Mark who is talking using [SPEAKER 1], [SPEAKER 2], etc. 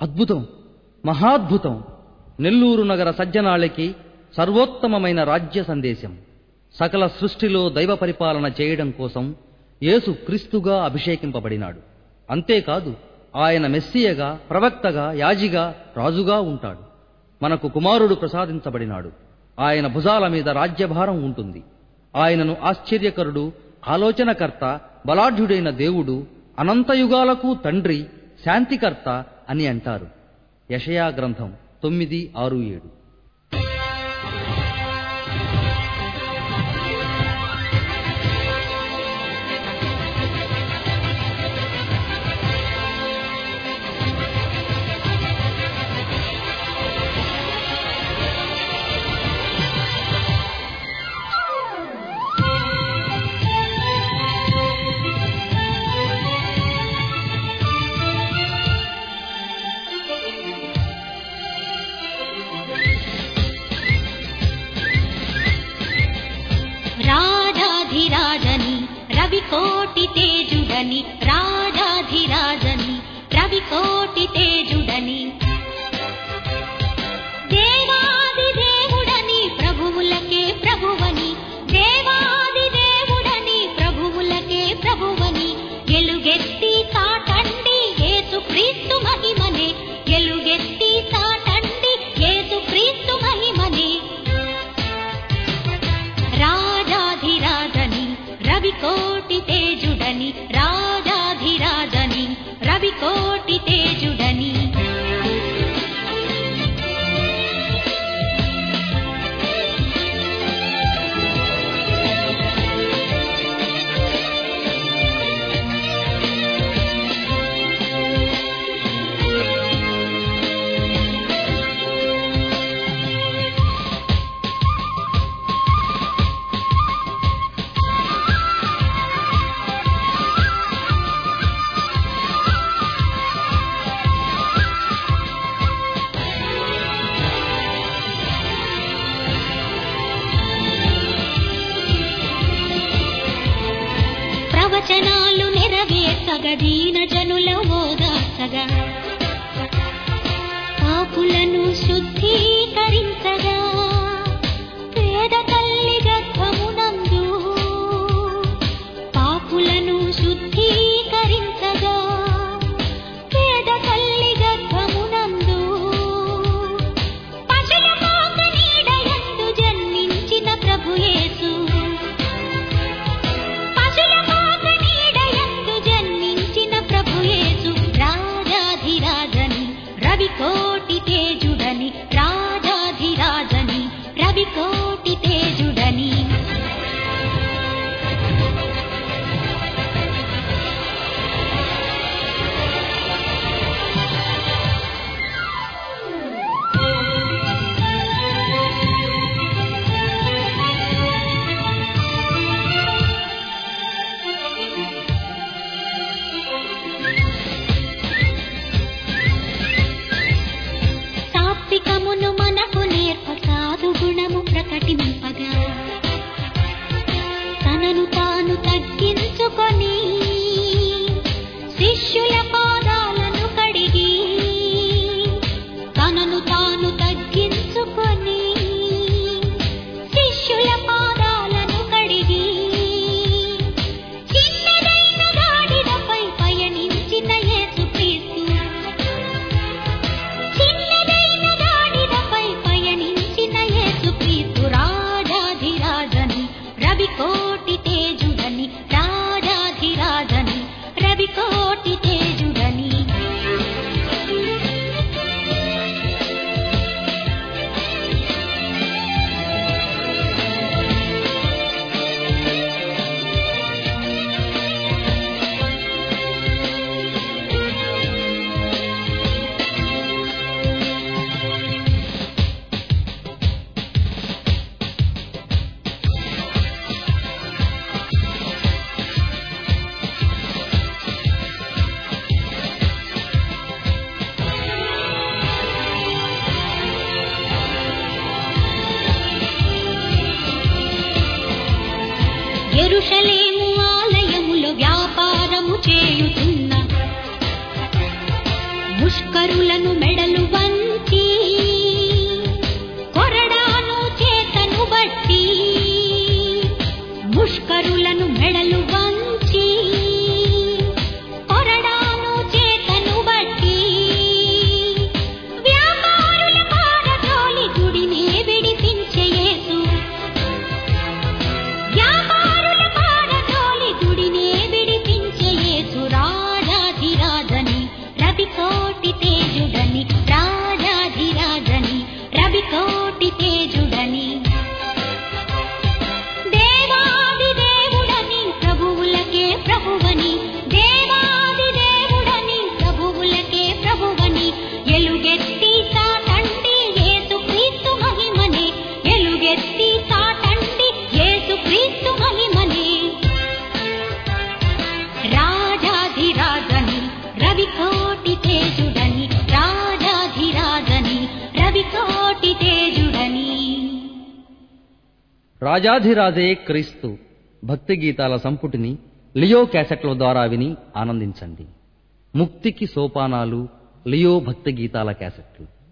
[SPEAKER 1] అద్భుతం మహాద్భుతం నెల్లూరు నగర సజ్జనాళికి సర్వోత్తమమైన రాజ్య సందేశం సకల సృష్టిలో దైవ పరిపాలన చేయడం కోసం యేసు క్రీస్తుగా అభిషేకింపబడినాడు అంతేకాదు ఆయన మెస్సియగా ప్రవక్తగా యాజిగా రాజుగా ఉంటాడు మనకు కుమారుడు ప్రసాదించబడినాడు ఆయన భుజాల మీద రాజ్యభారం ఉంటుంది ఆయనను ఆశ్చర్యకరుడు ఆలోచనకర్త బలాఢ్యుడైన దేవుడు అనంతయుగాలకు తండ్రి శాంతికర్త అని అంటారు యషయా గ్రంథం తొమ్మిది ఆరు ఏడు
[SPEAKER 2] రాజాధిరాజని రవికోటి తేజుడని రాజాధిరాజని రవికోటి తేజుడని దేవాది దేవుడని ప్రభువులకే ప్రభువని దేవాది దేవుడని ప్రభువులకే ప్రభువని ఎలుగెత్తి చాటండి యేసు క్రీస్తు మహిమనే ఎలుగెత్తి చాటండి యేసు క్రీస్తు మహిమనే రాజాధిరాజని రవికోటి తేజుడని రాజాధిరాజని రవికోటి తేజుడని ప్రవచనాలు నెరవేర్చగా దీన జనుల ఓదార్చగా పాపులను శుద్ధీకరించగా పేద తల్లి గర్భమునందు పాపులను శుద్ధీకరించగా పేద తల్లి గర్భమునందు పశుల పాక నీడయందు జన్మించిన ప్రభు యేసు పశుల పాక నీడయందు జన్మించిన ప్రభు యేసు రాజాధిరాజని రవికోటి తేజుడని రాజాధిరాజని రవికోటి తేజుడని ముష్కరులను మెడలు వంచి కొరడాను చేతను బట్టి ముష్కరులను మెడలు వంచి కొరడాను చేతను బట్టి వ్యాపారుల పారద్రోలి గుడినే విడిపించే యేసు వ్యాపారుల పారద్రోలి గుడినే విడిపించే యేసు రాజాధిరాజని రవికోటి తేజుడని రాజాధిరాజని రవికోటి తేజుడని దేవాది దేవుడని ప్రభువులకే ప్రభువని దేవాది దేవుడని ప్రభువులకే ప్రభువని ఎలుగెత్తి చాటండి యేసు క్రీస్తు మహిమనే ఎలుగెత్తి చాటండి యేసు క్రీస్తు మహిమనే రాజాధిరాజని రవికోటి తేజుడని రాజాధిరాజని రవికోటి తేజుడని
[SPEAKER 1] రాజాధిరాజే క్రీస్తు భక్తి గీతాల సంపుటిని లియో క్యాసెట్ల ద్వారా విని ఆనందించండి ముక్తికి సోపానాలు లియో భక్తి గీతాల క్యాసెట్లు